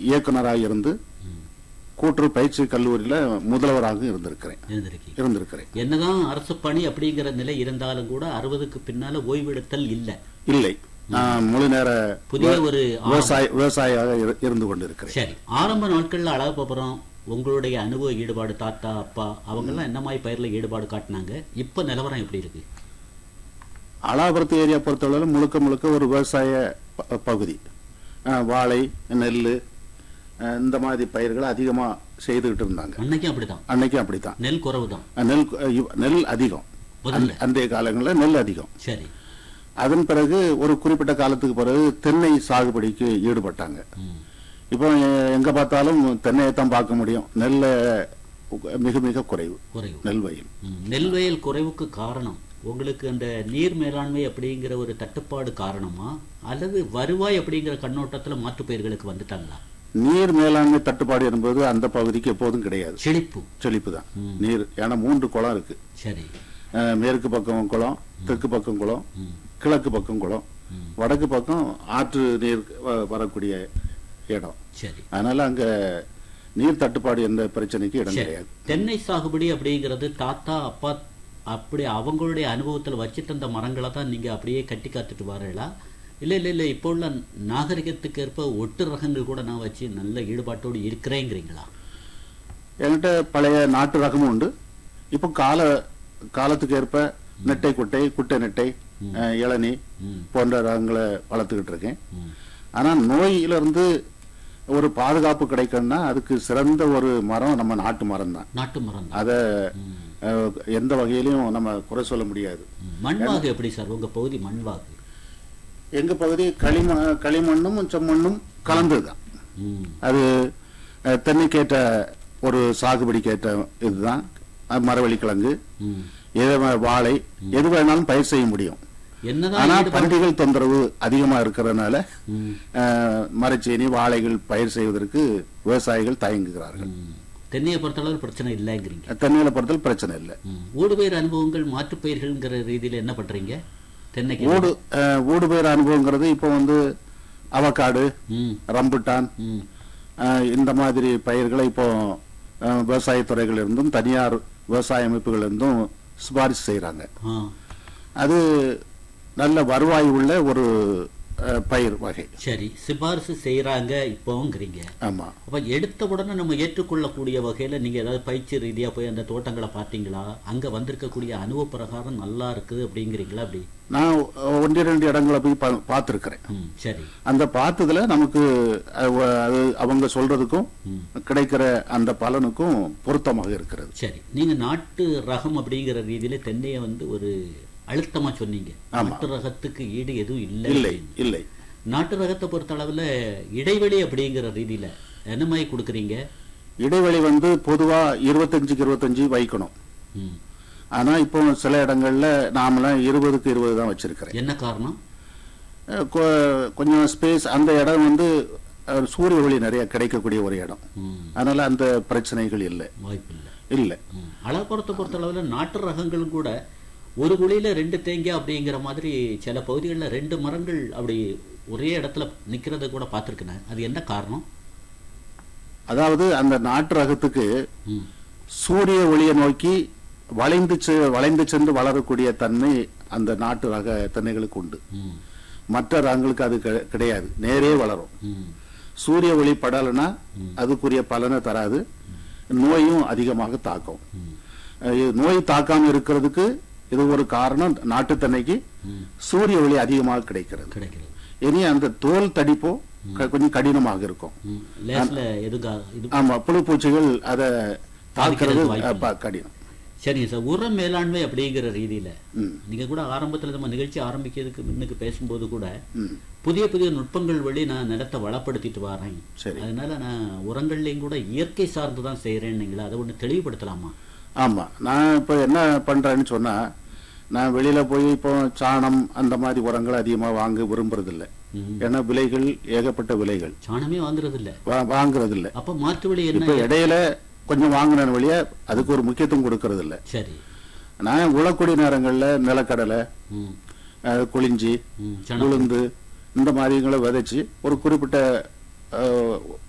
இயக்குனராக இருந்து கூட்டுறவு பயிற்சி கல்லூரியில முதல்வராக இருந்திருக்கிறேன் இருந்திருக்கீங்க இருந்திருக்கிறேன் என்னதான் அரசு பணி அப்படிங்கிற நிலை இருந்தாலும் கூட அறுபதுக்கு பின்னால ஓய்வெடுத்தல் இல்ல இல்லை நான் முழு நேர புதிய ஒரு விவசாய விவசாயியாக இரு- இருந்து கொண்டிருக்கிறேன் சரி ஆரம்ப நாட்கள்ல அழகப்புறம் உங்களுடைய அனுபவ ஈடுபாடு தாத்தா அப்பா அவங்கெல்லாம் என்ன மாதிரி பயிர்ல ஈடுபாடு காட்டினாங்க இப்ப நிலவரம் எப்படி இருக்கு அலாபுரத்து ஏரியா பொறுத்தளவு முழுக்க முழுக்க ஒரு விவசாய ப- பகுதி அஹ், வாழை நெல் அஹ், இந்த மாதிரி பயிர்களை அதிகமா செய்துகிட்டு இருந்தாங்க அன்னைக்கும் அப்படிதான் அன்னைக்கும் அப்படித்தான் நெல் குறவு தான் அஹ், நெல் அஹ், இவ்- நெல் அதிகம் முதல்ல அந்த- அன்றைய காலங்களில் நெல் அதிகம் சரி அதன் பிறகு ஒரு குறிப்பிட்ட காலத்துக்கு பிறகு தென்னை சாகுபடிக்கு ஈடுபட்டாங்க ம். இப்போ எ- எங்க பார்த்தாலும் தென்னையை தான் பார்க்க முடியும் நெல்ல மிக மிக குறைவு குறைவு நெல் வயல் ம். நெல் வயல் குறைவுக்கு காரணம் உங்களுக்கு அந்த நீர் மேலாண்மை அப்படிங்கிற ஒரு தட்டுப்பாடு காரணமா அல்லது வருவாய் அப்படிங்கிற கண்ணோட்டத்துல மாற்றுப் பயிர்களுக்கு வந்துட்டாங்களா நீர் மேலாண்மை தட்டுப்பாடு என்பது அந்த பகுதிக்கு எப்போதும் கிடையாது செழிப்பு செழிப்பு தான் நீர் ஏன்னா மூன்று குளம் இருக்கு சரி அஹ், மேற்கு பக்கம் குளம் தெற்கு பக்கம் குளம் ம். கிழக்கு பக்கம் குளம் வடக்கு பக்கம் ஆற்று நீர் வ- வரக்கூடிய இடம் சரி அதனால அங்க நீர் தட்டுப்பாடு எந்த பிரச்சனைக்கு இடம் சரி. கிடையாது தென்னை சாகுபடி அப்படிங்கிறது தாத்தா அப்பா அப்படி அவங்களுடைய அனுபவத்துல வச்சு தந்த மரங்களை தான் நீங்க அப்படியே கட்டி காத்துட்டு வரீங்களா இல்ல இல்ல இல்ல இப்போ உள்ள நாகரிகத்துக்கு ஏற்ப ஒட்டு ரகங்கள் கூட நான் வச்சு நல்ல ஈடுபாட்டோடு இருக்கிறேங்கிறீங்களா என்கிட்ட பழைய நாட்டு ரகமும் உண்டு இப்போ கால காலத்துக்கு ஏற்ப நெட்டை குட்டை குட்டை நெட்டை அஹ், இளநீ ம். போன்ற ரகங்களை வளர்த்துக்கிட்டு இருக்கேன் ம். ஆனா நோயிலிருந்து ஒரு பாதுகாப்பு கிடைக்கணும்னா அதுக்கு சிறந்த ஒரு மரம் நம்ம நாட்டு மரம் தான் நாட்டு மரம் தான் அதை அஹ், எந்த வகையிலையும் நம்ம குறை சொல்ல முடியாது ம். மண்வாகு எப்படி சார் உங்க பகுதி மண்வாகு எங்க பகுதி களிம களிமண்ணும் செம்மண்ணும் கலந்ததுதான் ம். அது அஹ், தென்னைக்கேற்ற ஒரு சாகுபடிக்கேற்ற இதுதான் அது மரவள்ளி கிழங்கு ம். எது வே- வாழை எது வேணாலும் பயிர் செய்ய முடியும் என்னதான் ஆனா ஈடுபாடு- பன்றிகள் தொந்தரவு அதிகமா இருக்கிறதுனால ம். அஹ், மரச்சீனி வாழைகள் பயிர் செய்வதற்கு விவசாயிகள் தயங்குகிறார்கள் ம். தென்னையை பொறுத்தளவு பிரச்சனை இல்லைங்கிறீங்க தென்னையில பொறுத்தல் பிரச்சனை இல்லை ம். ஊடுபயிர் அனுபவங்கள் மாற்றுப் பயிர்கள்ங்கிற ரீதியில என்ன பண்றீங்க தென்னைக்கு ஊடு அஹ், ஊடு பயிர் அனுபவங்கிறது இப்போ வந்து அவக்காடு ம். ரம்புட்டான் ம். அஹ், இந்த மாதிரி பயிர்களை இப்போ அஹ், விவசாயத்துறைகள் இருந்தும் தனியார் விவசாய அமைப்புகள் இருந்தும் சிபாரிசு செய்றாங்க ஆ. அது நல்ல வருவாய் உள்ள ஒரு அஹ், பயிர் வகை சரி சிபாரிசு செய்யறாங்க இப்போங்கிறீங்க ஆமா அப்ப எடுத்த உடனே நம்ம ஏற்றுக்கொள்ளக்கூடிய வகையில நீங்க ஏதாவது பயிற்சி ரீதியா போய் அந்த தோட்டங்களை பார்த்தீங்களா அங்க வந்திருக்கக்கூடிய அனுபவ பிரகாரம் நல்லா இருக்குது அப்படிங்கிறீங்களா அப்படி நான் ஒன்று ரெண்டு இடங்களை போய் பா- பார்த்திருக்கிறேன் ம். சரி அந்த பார்த்ததுல நமக்கு அஹ், வ- அது அவங்க சொல்றதுக்கும் கிடைக்கிற அந்த பலனுக்கும் பொருத்தமாக இருக்கிறது சரி நீங்க நாட்டு ரகம் அப்படிங்கிற ரீதியில தென்னையை வந்து ஒரு அழுத்தமா சொன்னீங்க நாட்டு ரகத்துக்கு ஈடு எதுவும் இல்லை இல்லை இல்லை நாட்டு ரகத்தை பொறுத்த அளவுல இடைவெளி அப்படிங்கிற ரீதியில என்ன மாதிரி கொடுக்குறீங்க இடைவெளி வந்து பொதுவா இருபத்தஞ்சுக்கு இருபத்தஞ்சு வைக்கணும் ம். ஆனா இப்போ சில இடங்கள்ல நாமெல்லாம் இருபதுக்கு இருபது தான் வச்சிருக்கிறேன் என்ன காரணம் அஹ், கொ- கொஞ்சம் ஸ்பேஸ் அந்த இடம் வந்து அஹ், சூரிய ஒளி நிறைய கிடைக்கக்கூடிய ஒரு இடம் ம். அதனால அந்த பிரச்சனைகள் இல்லை வாய்ப்பு இல்லை இல்லை அளப்புறத்தை பொறுத்த அளவுல நாட்டு ரகங்களும் கூட ஒரு குழியில ரெண்டு தேங்காய் அப்படிங்கிற மாதிரி சில பகுதிகளில் ரெண்டு மரங்கள் அப்படி ஒரே இடத்துல நிக்கிறத கூட பார்த்துருக்கேன் அது என்ன காரணம் அதாவது அந்த நாட்டு ரகத்துக்கு ம். சூரிய ஒளியை நோக்கி வளைந்து செ- வளைந்து சென்று வளரக்கூடிய தன்மை அந்த நாட்டு ரக தென்னைகளுக்கு உண்டு ம். மற்ற ரகங்களுக்கு அது கிடை- கிடையாது நேரே வளரும் ம். சூரிய ஒளி படலைன்னா அதுக்குரிய பலனை தராது நோயும் அதிகமாக தாக்கும் ம். அஹ் இது நோய் தாக்காம இருக்கிறதுக்கு இது ஒரு காரணம் நாட்டு தென்னைக்கு ம். சூரிய ஒளி அதிகமாக கிடைக்கிறது கிடைக்கிறது இனி அந்த தோல் தடிப்போ க- கொஞ்சம் கடினமாக இருக்கும் ம். லேஸ்ல எதுக்கா இது ஆமா புழு பூச்சிகள் அதை தாக்குறது வாய்ப்பு அஹ், ப- கடினம் சரிங்க சார் உர மேலாண்மை அப்படிங்கிற ரீதியில ம். நீங்க கூட ஆரம்பத்துல நம்ம நிகழ்ச்சி ஆரம்பிக்கிறதுக்கு முன்னுக்கு பேசும்போது கூட ம். புதிய புதிய நுட்பங்கள் வழி நான் நிலத்தை வளப்படுத்திட்டு வரேன் சரி. அதனால நான் உரங்கள்லையும் கூட இயற்கை சார்ந்து தான் செய்யறேன்னீங்களா அதை ஒண்ணு தெளிவுபடுத்தலாமா ஆமா நான் இப்ப என்ன பண்றேன்னு சொன்னா நான் வெளியில போய் இப்போ சாணம் அந்த மாதிரி உரங்கள் அதிகமா வாங்க விரும்புறதில்ல ம். ஏன்னா விலைகள் ஏகப்பட்ட விலைகள் சாணமே வாங்குறது இல்ல வா- வாங்குறது இல்ல அப்ப மாற்று வழி என்ன இப்ப இடையில கொஞ்சம் வாங்கின வழிய அதுக்கு ஒரு முக்கியத்துவம் கொடுக்கறது இல்ல சரி நான் உழக்கூடிய நேரங்கள்ல நிலக்கடலை ம். அஹ், குளிஞ்சி ம். சணம். உளுந்து இந்த மாதிரிங்களை விதைச்சு ஒரு குறிப்பிட்ட அஹ்,